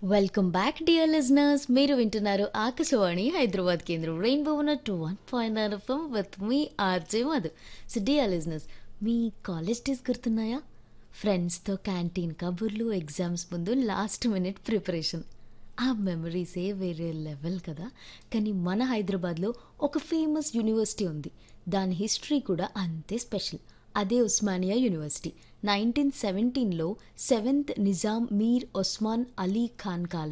welcome back dear listeners మీరు వింటున్నారు ఆకాశవాణి హైదరాబాద్ కేంద్రం rainbow two one point nine FM with మీ RJ Madhu so dear listeners మీ కాలేజ్ డేస్ గుర్తున్నాయా ఫ్రెండ్స్తో క్యాంటీన్ కబుర్లు ఎగ్జామ్స్ ముందు లాస్ట్ మినిట్ ప్రిపరేషన్ ఆ మెమరీసే వేరే లెవెల్ కదా కానీ మన హైదరాబాద్లో ఒక ఫేమస్ యూనివర్సిటీ ఉంది దాని హిస్టరీ కూడా అంతే స్పెషల్ అదే ఉస్మానియా యూనివర్సిటీ నైన్టీన్ సెవెంటీన్లో సెవెంత్ నిజాం మీర్ ఒస్మాన్ అలీ ఖాన్ కాలం